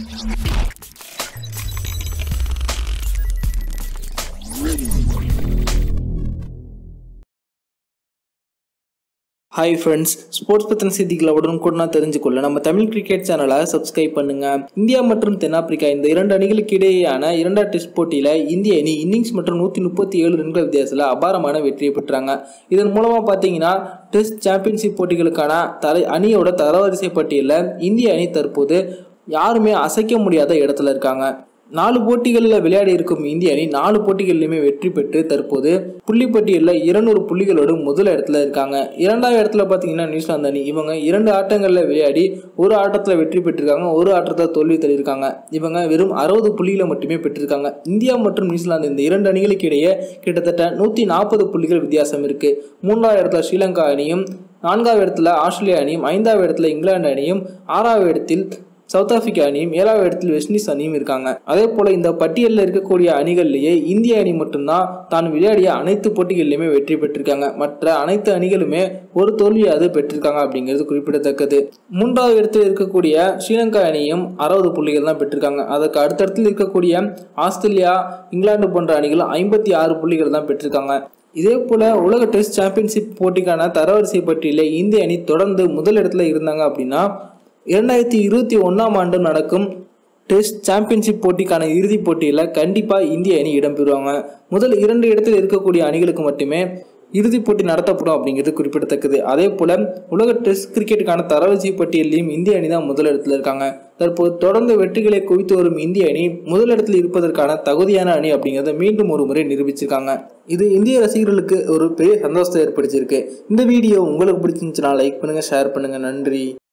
hi friends sports பற்றின செய்திகளை உடனுக்குடனா தெரிஞ்சுக்கொள்ள நம்ம தமிழ் கிரிக்கெட் சேனலை சப்ஸ்கிரைப் பண்ணுங்க இந்தியா மற்றும் தென்னாப்பிரிக்கா இந்த இரண்டு அணிகளுக்கு இடையேயான இரண்டாம் டெஸ்ட் போட்டியில் இந்திய அணி இன்னிங்ஸ் மற்றும் நூற்றி முப்பத்தி ஏழு ரன்கள் வித்தியாசத்தில் அபாரமான வெற்றியை பெற்றாங்க இதன் மூலமாக பார்த்தீங்கன்னா டெஸ்ட் சாம்பியன்ஷிப் போட்டிகளுக்கான தலை அணியோட தரவரிசை பட்டியலில் இந்திய அணி தற்போது யாருமே அசைக்க முடியாத இடத்துல இருக்காங்க நாலு போட்டிகளில் விளையாடி இருக்கும் இந்திய அணி நாலு போட்டிகளிலுமே வெற்றி பெற்று தற்போது புள்ளிப்பட்டியலில் இருநூறு புள்ளிகளோடு முதல் இடத்துல இருக்காங்க இரண்டாவது இடத்துல பார்த்தீங்கன்னா நியூசிலாந்து அணி இவங்க இரண்டு ஆட்டங்களில் விளையாடி ஒரு ஆட்டத்தில் வெற்றி பெற்றிருக்காங்க ஒரு ஆட்டத்தில் தோல்வி தள்ளியிருக்காங்க இவங்க வெறும் அறுபது புள்ளிகளை மட்டுமே பெற்றிருக்காங்க இந்தியா மற்றும் நியூசிலாந்து இந்த இரண்டு அணிகளுக்கு இடையே கிட்டத்தட்ட நூற்றி நாற்பது புள்ளிகள் வித்தியாசம் இருக்கு மூன்றாவது இடத்துல ஸ்ரீலங்கா அணியும் நான்காவது இடத்துல ஆஸ்திரேலியா அணியும் ஐந்தாவது இடத்துல இங்கிலாந்து அணியும் ஆறாவது இடத்தில் சவுத் ஆப்பிரிக்கா அணியும் ஏழாவது இடத்தில் வெஸ்ட் இண்டீஸ் அணியும் இருக்காங்க அதே போல இந்த பட்டியலில் இருக்கக்கூடிய அணிகள்லேயே இந்திய அணி மட்டும்தான் தான் விளையாடிய அனைத்து போட்டிகளிலுமே வெற்றி பெற்றிருக்காங்க மற்ற அனைத்து அணிகளுமே ஒரு தோல்வியாவது பெற்றிருக்காங்க அப்படிங்கிறது குறிப்பிடத்தக்கது மூன்றாவது இடத்தில் இருக்கக்கூடிய ஸ்ரீலங்கா அணியும் அறுபது புள்ளிகள் தான் பெற்றிருக்காங்க அதற்கு அடுத்தடுத்தில் இருக்கக்கூடிய ஆஸ்திரேலியா இங்கிலாந்து போன்ற அணிகள் ஐம்பத்தி ஆறு புள்ளிகள் தான் பெற்றிருக்காங்க இதே போல உலக டெஸ்ட் சாம்பியன்ஷிப் போட்டிக்கான தரவரிசை பட்டியலில் இந்திய அணி தொடர்ந்து முதல் இடத்துல இருந்தாங்க அப்படின்னா இரண்டாயிரத்தி இருபத்தி ஒன்றாம் ஆண்டு நடக்கும் டெஸ்ட் சாம்பியன்ஷிப் போட்டிக்கான இறுதிப் போட்டியில் கண்டிப்பாக இந்திய அணி இடம்பெறுவாங்க முதல் இரண்டு இடத்தில் இருக்கக்கூடிய அணிகளுக்கு மட்டுமே இறுதிப் போட்டி நடத்தப்படும் அப்படிங்கிறது குறிப்பிடத்தக்கது அதே போல உலக டெஸ்ட் கிரிக்கெட்டுக்கான தரவரிசை பட்டியலையும் இந்திய அணி தான் முதலிடத்தில் இருக்காங்க தற்போது தொடர்ந்து வெற்றிகளை குவித்து வரும் இந்திய அணி முதலிடத்தில் இருப்பதற்கான தகுதியான அணி அப்படிங்கிறத மீண்டும் ஒரு முறை நிரூபிச்சிருக்காங்க இது இந்திய ரசிகர்களுக்கு ஒரு பெரிய சந்தோஷத்தை ஏற்படுத்தியிருக்கு இந்த வீடியோ உங்களுக்கு பிடிச்சிருந்துச்சுன்னா லைக் பண்ணுங்க ஷேர் பண்ணுங்க நன்றி